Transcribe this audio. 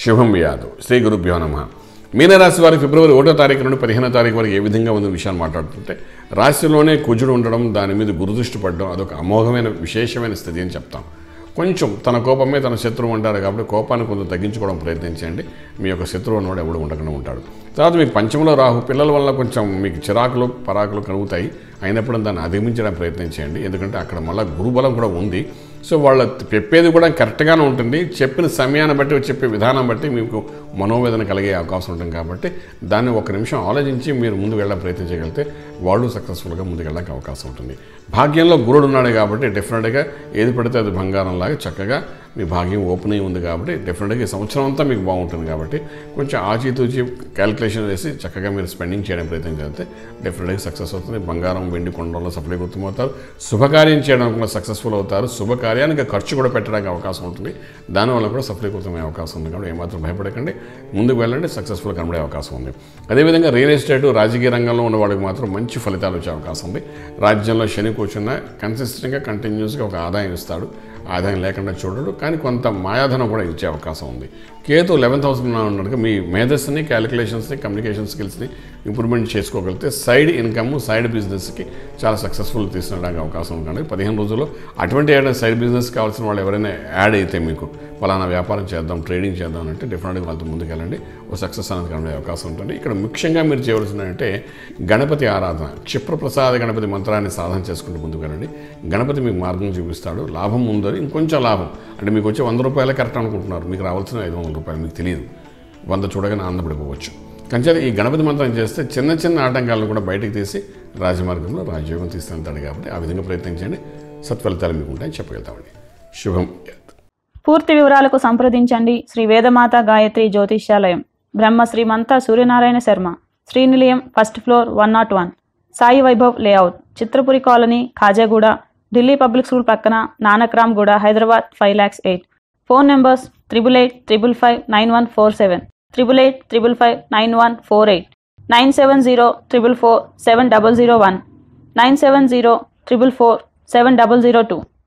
శుభం యాదవ్ శ్రీ గురుభ్యో నమ మీనరాశి వారి ఫిబ్రవరి ఒకటో తారీఖు నుండి పదిహేనో తారీఖు వరకు ఏ విధంగా ఉన్న విషయాన్ని మాట్లాడుతుంటే రాశిలోనే కుజుడు ఉండడం దాని మీద గురుదృష్టి పడడం అదొక అమోఘమైన విశేషమైన స్థితి అని చెప్తాం కొంచెం తన కోపమే తన శత్రువు ఉంటారు కాబట్టి కోపాన్ని కొంచెం తగ్గించుకోవడం ప్రయత్నించండి మీ యొక్క శత్రువు అన్నవాడు ఎవడు ఉండకుండా ఉంటాడు తర్వాత మీకు పంచంలో రాహు పిల్లల వల్ల కొంచెం మీకు చిరాకులు పరాకులు కలుగుతాయి అయినప్పుడు దాన్ని అధిగమించడానికి ప్రయత్నం చేయండి ఎందుకంటే అక్కడ మళ్ళీ గురుబలం కూడా ఉంది సో వాళ్ళ చెప్పేది కూడా కరెక్ట్గానే ఉంటుంది చెప్పిన సమయాన్ని బట్టి చెప్పే విధానం బట్టి మీకు మనోవేదన కలిగే అవకాశం ఉంటుంది కాబట్టి దాన్ని ఒక నిమిషం ఆలోచించి మీరు ముందుకు వెళ్ళడం ప్రయత్నం చేయగలిగితే వాళ్ళు సక్సెస్ఫుల్గా ముందుకు వెళ్ళడానికి అవకాశం ఉంటుంది భాగ్యంలో గురుడు ఉన్నాడు కాబట్టి డెఫినెట్గా ఏది పడితే అది బంగారంలాగా చక్కగా మీ భాగ్యం ఓపెన్ అయి ఉంది కాబట్టి డెఫినెట్గా ఈ సంవత్సరం అంతా మీకు బాగుంటుంది కాబట్టి కొంచెం ఆచితూచి క్యాలిక్యులేషన్ వేసి చక్కగా మీరు స్పెండింగ్ చేయడం ప్రయత్నం చేస్తే డెఫినెట్గా సక్సెస్ అవుతుంది బంగారం వెండి కొండల్లో సప్లై గుర్తుమవుతారు శుభకార్యం చేయడానికి కూడా సక్సెస్ఫుల్ అవుతారు శుభకార్యానికి ఖర్చు కూడా పెట్టడానికి అవకాశం ఉంటుంది దానివల్ల కూడా సఫలీకృతమయ్యే అవకాశం ఉంది కాబట్టి ఏమాత్రం భయపడకండి ముందుకు వెళ్ళండి సక్సెస్ఫుల్ కనబడే అవకాశం ఉంది అదేవిధంగా రియల్ ఎస్టేట్ రాజకీయ రంగంలో ఉన్న వాళ్ళకి మాత్రం మంచి ఫలితాలు వచ్చే అవకాశం ఉంది రాజ్యంలో శని కూర్చున్న కన్సిస్టెంట్గా కంటిన్యూస్గా ఒక ఆదాయం ఇస్తాడు ఆదాయం లేకుండా చూడడు కానీ కొంత మాయాధనం కూడా ఇచ్చే అవకాశం ఉంది కేతు లెవెన్త్ హౌస్ ఉన్నట్టుగా మీ మేధస్సుని క్యాలిక్యులేషన్స్ని కమ్యూనికేషన్ స్కిల్స్ని ఇంప్రూవ్మెంట్ చేసుకోగలిగితే సైడ్ ఇన్కమ్ సైడ్ బిజినెస్కి చాలా సక్సెస్ఫుల్ తీసుకురావడానికి అవకాశం ఉంటుంది పదిహేను రోజుల్లో అటువంటి ఏదైనా సైడ్ బిజినెస్ కావాల్సిన వాళ్ళు ఎవరైనా యాడ్ అయితే మీకు ఫలానా వ్యాపారం చేద్దాం ట్రేడింగ్ చేద్దాం అంటే డెఫినెట్గా వాళ్ళతో ముందుకెళ్ళండి ఓ సక్సెస్ అనేది కనబడే అవకాశం ఉంటుంది ఇక్కడ ముఖ్యంగా మీరు చేయవలసిందంటే గణపతి ఆరాధన క్షిప్రప్రసాద గణపతి మంత్రాన్ని సాధన చేసుకుంటూ ముందుకు వెళ్ళండి గణపతి మీకు మార్గం చూపిస్తాడు లాభం ఉందని ఇంకొంచెం లాభం అంటే మీకు వచ్చే వంద రూపాయలే కరెక్ట్ అనుకుంటున్నారు మీకు రావాల్సిన ఐదు వందల రూపాయలు మీకు తెలియదు వంద చూడగానే ఆనందపడిపోవచ్చు కంచె ఈ గణపతి మంత్రం చేస్తే చిన్న చిన్న ఆటంకాలను కూడా బయటకు తీసి రాజమార్గంలో రాజయోగం తీసుకెళ్తాడు కాబట్టి ఆ విధంగా ప్రయత్నించండి సత్ఫలితాలు మీకు ఉంటాయని చెప్పగలుగుతామండి శుభం పూర్తి వివరాలకు సంప్రదించండి Shri Vedamata Gayatri Jyotishyalayam Brahma Srimantha Suryanarayana Sharma Srinilayam first floor one naught one Sai Vaibhav layout Chitrapuri colony Khajaguda Delhi public school పక్కన Nanakramguda Hyderabad five lakhs eight phone numbers triple eight triple five nine one four seven triple eight triple five nine one four eight nine seven zero triple four seven double zero one nine seven zero triple four seven double zero two